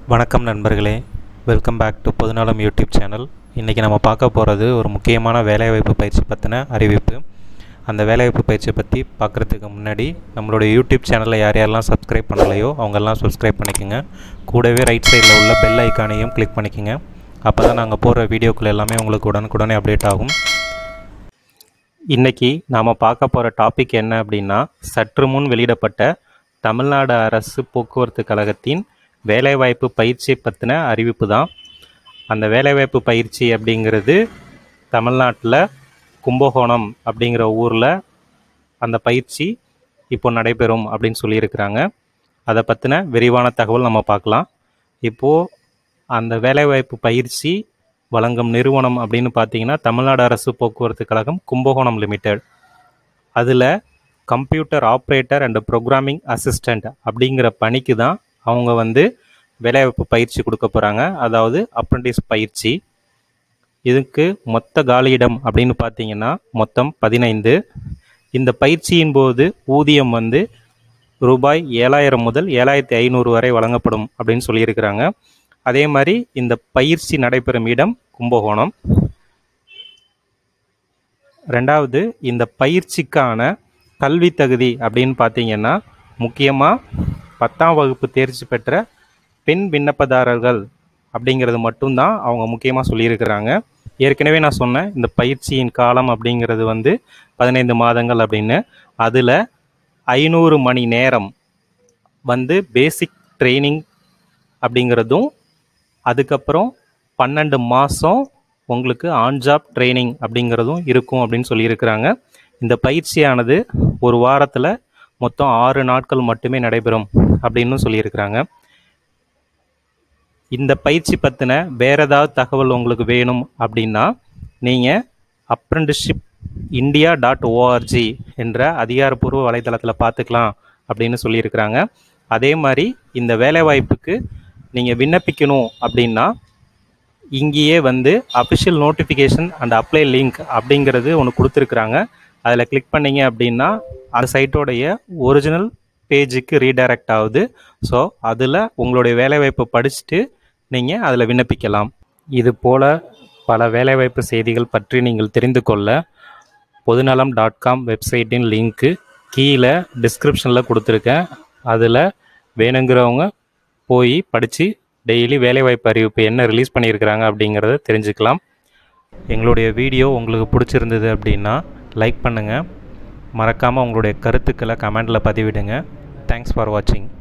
வணக்கம் நண்பர்களே welcome back to Pothunalam YouTube channel இன்றைக்கி நம்ம பார்க்க போகிறது ஒரு முக்கியமான வேலைவாய்ப்பு பயிற்சி பற்றின அறிவிப்பு அந்த வேலைவாய்ப்பு பயிற்சியை பற்றி பார்க்குறதுக்கு முன்னாடி நம்மளுடைய யூடியூப் சேனலில் யார் யாரெல்லாம் சப்ஸ்கிரைப் பண்ணலையோ அவங்கெல்லாம் சப்ஸ்கிரைப் பண்ணிக்கோங்க கூடவே ரைட் சைடில் உள்ள பெல் ஐக்கானையும் கிளிக் பண்ணிக்கோங்க அப்போ தான் நாங்கள் போடுற வீடியோக்கள் எல்லாமே உங்களுக்கு உடனுக்குடனே அப்டேட் ஆகும் இன்றைக்கி நாம் பார்க்க போகிற டாபிக் என்ன அப்படின்னா சற்று முன் வெளியிடப்பட்ட தமிழ்நாடு அரசு போக்குவரத்து கழகத்தின் வேலைவாய்ப்பு பயிற்சி பற்றின அறிவிப்பு தான் அந்த வேலைவாய்ப்பு பயிற்சி அப்படிங்கிறது தமிழ்நாட்டில் கும்பகோணம் அப்படிங்கிற ஊரில் அந்த பயிற்சி இப்போ நடைபெறும் அப்படின்னு சொல்லியிருக்கிறாங்க அதை பற்றின விரிவான தகவல் நம்ம பார்க்கலாம் இப்போது அந்த வேலைவாய்ப்பு பயிற்சி வழங்கும் நிறுவனம் அப்படின்னு பார்த்தீங்கன்னா தமிழ்நாடு அரசு போக்குவரத்து கழகம் கும்பகோணம் லிமிடெட் அதில் computer operator and programming assistant அப்படிங்கிற பணிக்கு தான் அவங்க வந்து வேலைவாய்ப்பு பயிற்சி கொடுக்க போகிறாங்க அதாவது அப்ரண்டிஸ் பயிற்சி இதுக்கு மொத்த காலியிடம் அப்படின்னு பார்த்தீங்கன்னா மொத்தம் பதினைந்து இந்த பயிற்சியின் போது ஊதியம் வந்து ரூபாய் ஏழாயிரம் முதல் ஏழாயிரத்தி ஐநூறு வரை வழங்கப்படும் அப்படின்னு சொல்லியிருக்கிறாங்க அதே மாதிரி இந்த பயிற்சி நடைபெறும் இடம் கும்பகோணம் ரெண்டாவது இந்த பயிற்சிக்கான கல்வி தகுதி அப்படின்னு பார்த்தீங்கன்னா முக்கியமாக பத்தாம் வகுப்பு தேர்ச்சி பெற்ற பெண் விண்ணப்பதாரர்கள் அப்படிங்கிறது மட்டும்தான் அவங்க முக்கியமாக சொல்லியிருக்கிறாங்க ஏற்கனவே நான் சொன்னேன் இந்த பயிற்சியின் காலம் அப்படிங்கிறது வந்து பதினைந்து மாதங்கள் அப்படின்னு அதில் ஐநூறு மணி நேரம் வந்து பேசிக் ட்ரைனிங் அப்படிங்கிறதும் அதுக்கப்புறம் பன்னெண்டு மாதம் உங்களுக்கு ஆன் ஜாப் ட்ரைனிங் அப்படிங்கிறதும் இருக்கும் அப்படின்னு சொல்லியிருக்கிறாங்க இந்த பயிற்சியானது ஒரு வாரத்தில் மொத்தம் ஆறு நாட்கள் மட்டுமே நடைபெறும் அப்படின்னு சொல்லியிருக்கிறாங்க இந்த பயிற்சி பற்றின வேறு ஏதாவது தகவல் உங்களுக்கு வேணும் அப்படின்னா நீங்கள் அப்ரெண்டிஸ்ஷிப் இந்தியா டாட் ஓஆர்ஜி என்ற அதிகாரப்பூர்வ வலைத்தளத்தில் பார்த்துக்கலாம் அப்படின்னு சொல்லியிருக்கிறாங்க அதே மாதிரி இந்த வேலைவாய்ப்புக்கு நீங்கள் விண்ணப்பிக்கணும் அப்படின்னா இங்கேயே வந்து official notification and apply link அப்படிங்கிறது ஒன்று கொடுத்துருக்குறாங்க அதில் கிளிக் பண்ணீங்க அப்படின்னா அந்த சைட்டோடைய ஒரிஜினல் பேஜுக்கு ரீடைரக்ட் ஆகுது ஸோ அதில் உங்களுடைய வேலைவாய்ப்பை படிச்சுட்டு நீங்கள் அதில் விண்ணப்பிக்கலாம் இது போல் பல வேலைவாய்ப்பு செய்திகள் பற்றி நீங்கள் தெரிந்து கொள்ள பொதுநலம் டாட் காம் வெப்சைட்டின் லிங்க்கு கீழே டிஸ்கிரிப்ஷனில் கொடுத்துருக்கேன் அதில் வேணுங்கிறவங்க போய் படித்து டெய்லி வேலைவாய்ப்பு அறிவிப்பு என்ன ரிலீஸ் பண்ணியிருக்கிறாங்க அப்படிங்கிறத தெரிஞ்சுக்கலாம் எங்களுடைய வீடியோ உங்களுக்கு பிடிச்சிருந்தது அப்படின்னா லைக் பண்ணுங்கள் மறக்காமல் உங்களுடைய கருத்துக்களை கமெண்டில் பதிவிடுங்க தேங்க்ஸ் ஃபார் வாட்சிங்